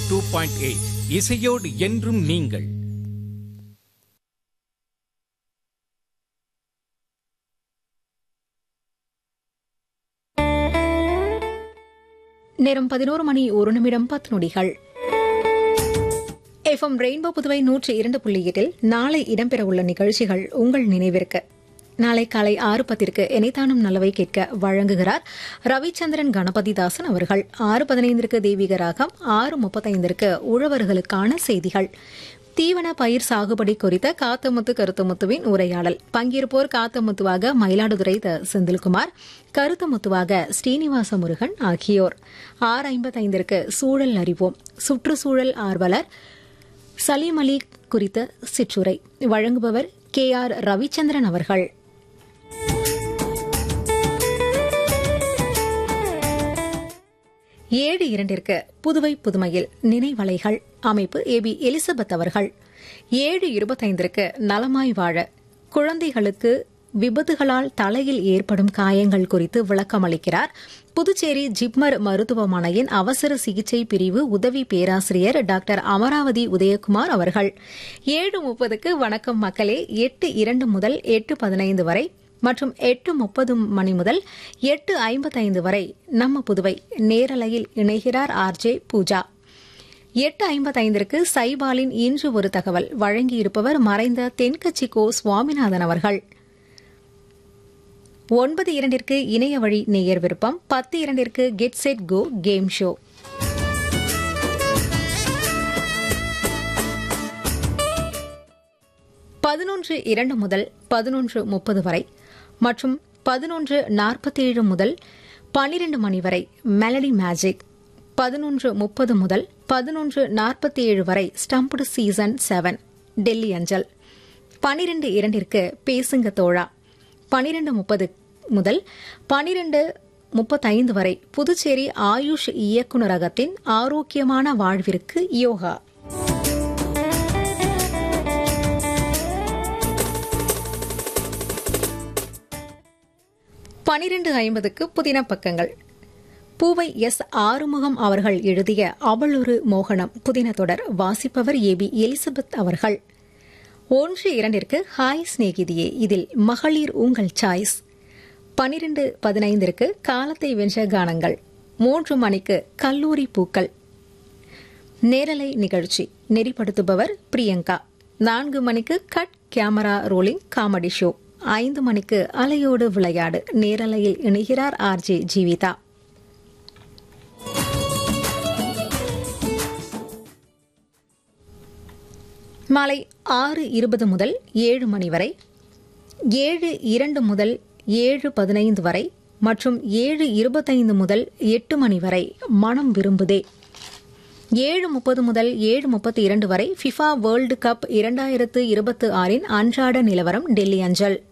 two point eight இசையோடு என்றும் நீங்கள் நேரம் பதினோரு மணி ஒரு நிமிடம் பத்து நொடிகள் எஃப்எம் ரெயின்போ புதுவை நூற்றி இரண்டு புள்ளி எட்டில் நாளை இடம்பெறவுள்ள நிகழ்ச்சிகள் உங்கள் நினைவிற்கு நாளை காலை ஆறு பத்திற்கு இணைத்தானும் நல்லவை கேட்க வழங்குகிறார் ரவிச்சந்திரன் கணபதிதாசன் அவர்கள் ஆறு பதினைந்திற்கு தெய்வீக ராகம் ஆறு முப்பத்தைந்திற்கு உழவர்களுக்கான செய்திகள் தீவன பயிர் சாகுபடி குறித்த காத்தமுத்து கருத்தமுத்துவின் உரையாடல் பங்கேற்போர் காத்தமுத்துவாக மயிலாடுதுறை த செந்தில்குமார் கருத்தமுத்துவாக ஸ்ரீனிவாச முருகன் ஆகியோர் ஆறு ஐம்பத்தைந்திற்கு சூழல் அறிவோம் சுற்றுச்சூழல் ஆர்வலர் சலீம் அலி குறித்த சிற்றுரை வழங்குபவர் கே ஆர் ரவிச்சந்திரன் அவர்கள் ஏழு இரண்டிற்கு புதுவை புதுமையில் நினைவலைகள் அமைப்பு ஏ பி எலிசபெத் அவர்கள் ஏழு இருபத்தைந்திற்கு நலமாய் வாழ குழந்தைகளுக்கு விபத்துகளால் தலையில் ஏற்படும் காயங்கள் குறித்து விளக்கம் அளிக்கிறார் புதுச்சேரி ஜிப்மர் மருத்துவமனையின் அவசர சிகிச்சை பிரிவு உதவி பேராசிரியர் டாக்டர் அமராவதி உதயகுமார் அவர்கள் ஏழு முப்பதுக்கு வணக்கம் மக்களே எட்டு இரண்டு முதல் எட்டு பதினைந்து வரை மற்றும் எட்டு முப்பது மணி முதல் எட்டு ஐம்பத்தைந்து வரை நம்ம புதுவை நேரலையில் இணைகிறார் ஆர்ஜே பூஜா எட்டு ஐம்பத்தைந்திற்கு சைபாலின் இன்று ஒரு தகவல் வழங்கியிருப்பவர் மறைந்த தென்கட்சி கோ சுவாமிநாதன் அவர்கள் ஒன்பது இரண்டிற்கு இணைய வழி நேயர் விருப்பம் பத்து இரண்டிற்கு get set go game show பதினொன்று இரண்டு முதல் பதினொன்று முப்பது வரை மற்றும் பதினொன்று நாற்பத்தேழு முதல் பனிரெண்டு மணி வரை மெலடி மேஜிக் பதினொன்று முப்பது முதல் பதினொன்று நாற்பத்தி ஏழு வரை ஸ்டம்புடு சீசன் செவன் டெல்லி அஞ்சல் பனிரெண்டு இரண்டிற்கு பேசுங்க தோழா பனிரெண்டு முப்பது முதல் பனிரெண்டு முப்பத்தைந்து வரை புதுச்சேரி ஆயுஷ் இயக்குநரகத்தின் ஆரோக்கியமான வாழ்விற்கு யோகா பனிரெண்டு ஐம்பதுக்கு புதின பக்கங்கள் பூவை எஸ் ஆறுமுகம் அவர்கள் எழுதிய அவளொரு மோகனம் புதின தொடர் வாசிப்பவர் ஏ பி எலிசபெத் அவர்கள் ஒன்று இரண்டிற்கு ஹாய் சிநேகிதியே இதில் மகளிர் உங்கள் சாய்ஸ் பனிரெண்டு பதினைந்திற்கு காலத்தை வென்ற கானங்கள் மூன்று மணிக்கு கல்லூரி பூக்கள் நேரலை நிகழ்ச்சி நெறிப்படுத்துபவர் பிரியங்கா நான்கு மணிக்கு cut camera rolling comedy show ஐந்து மணிக்கு அலையோடு விளையாடு நேரலையில் இணைகிறார் ஆர்ஜே ஜீவிதா மாலை ஆறு இருபது முதல் ஏழு மணி வரை ஏழு இரண்டு முதல் ஏழு பதினைந்து வரை மற்றும் ஏழு இருபத்தைந்து முதல் எட்டு மணி வரை மனம் விரும்புதே ஏழு முப்பது முதல் ஏழு முப்பத்தி இரண்டு வரை ஃபிஃபா வேர்ல்டு கப் இரண்டாயிரத்து இருபத்தி ஆறின் அன்றாட நிலவரம் டெல்லி அஞ்சல்